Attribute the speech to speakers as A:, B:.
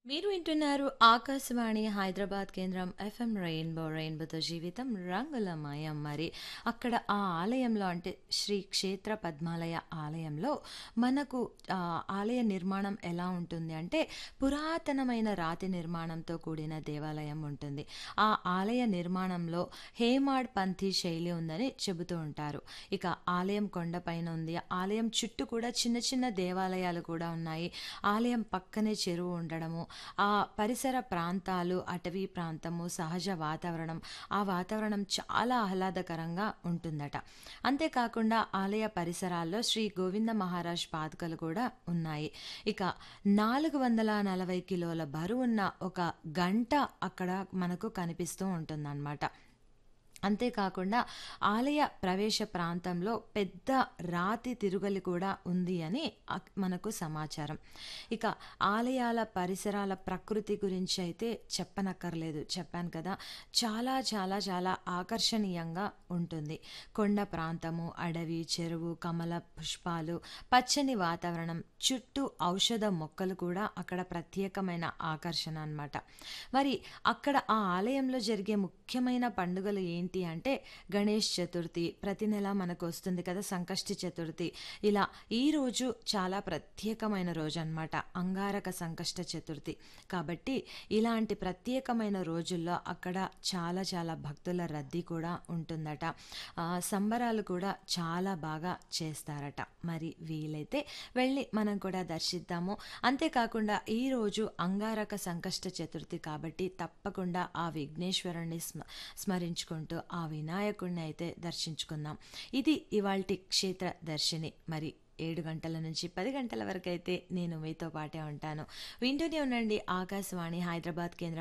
A: మీరు వింటున్నారు ఆకాశవాణి హైదరాబాద్ కేంద్రం ఎఫ్ఎం రెయిన్బో రెయిన్బోతో జీవితం రంగులమయం మరి అక్కడ ఆ ఆలయంలో అంటే శ్రీ క్షేత్ర పద్మాలయ ఆలయంలో మనకు ఆ, ఆలయ నిర్మాణం ఎలా ఉంటుంది అంటే పురాతనమైన రాతి నిర్మాణంతో కూడిన దేవాలయం ఉంటుంది ఆ ఆలయ నిర్మాణంలో హేమాడ్ పంథీ శైలి ఉందని చెబుతూ ఉంటారు ఇక ఆలయం కొండపైన ఉంది ఆలయం చుట్టూ కూడా చిన్న చిన్న దేవాలయాలు కూడా ఉన్నాయి ఆలయం పక్కనే చెరువు ఉండడము ఆ పరిసర ప్రాంతాలు అటవీ ప్రాంతము సహజ వాతావరణం ఆ వాతావరణం చాలా ఆహ్లాదకరంగా ఉంటుందట అంతేకాకుండా ఆలయ పరిసరాల్లో శ్రీ గోవింద మహారాజ్ పాదుకలు కూడా ఉన్నాయి ఇక నాలుగు వందల నలభై కిలోల బరువున్న ఒక గంట అక్కడ మనకు కనిపిస్తూ ఉంటుందన్నమాట అంతేకాకుండా ఆలయ ప్రవేశ ప్రాంతంలో పెద్ద రాతి తిరుగలి కూడా ఉంది అని అక్- మనకు సమాచారం ఇక ఆలయాల పరిసరాల ప్రకృతి గురించి అయితే చెప్పనక్కర్లేదు చెప్పాను కదా చాలా చాలా చాలా ఆకర్షణీయంగా ఉంటుంది కొండ ప్రాంతము అడవి చెరువు కమల పుష్పాలు పచ్చని వాతావరణం చుట్టూ ఔషధ మొక్కలు కూడా అక్కడ ప్రత్యేకమైన ఆకర్షణ అన్నమాట మరి అక్కడ ఆ ఆలయంలో జరిగే ముఖ్యమైన పండుగలు ఏంటి అంటే గణేష్ చతుర్థి ప్రతి నెల మనకు వస్తుంది కదా సంకష్టి చతుర్థి ఇలా ఈ రోజు చాలా ప్రత్యేకమైన రోజు అన్నమాట అంగారక సంకష్ట చతుర్థి కాబట్టి ఇలాంటి ప్రత్యేకమైన రోజుల్లో అక్కడ చాలా చాలా భక్తుల రద్దీ కూడా ఉంటుందట ఆ, సంబరాలు కూడా చాలా బాగా చేస్తారట మరి వీలైతే వెళ్ళి మనం కూడా దర్శిద్దాము అంతేకాకుండా ఈ రోజు అంగారక సంకష్ట చతుర్థి కాబట్టి తప్పకుండా ఆ విఘ్నేశ్వరుణ్ణి స్మ స్మరించుకుంటూ ఆ వినాయకుడిని అయితే దర్శించుకుందాం ఇది ఇవాల్టి క్షేత్ర దర్శిని మరి ఏడు గంటల నుంచి పది గంటల వరకు అయితే నేను మీతో పాటే ఉంటాను వింటూనే ఉండండి ఆకాశవాణి హైదరాబాద్ కేంద్రం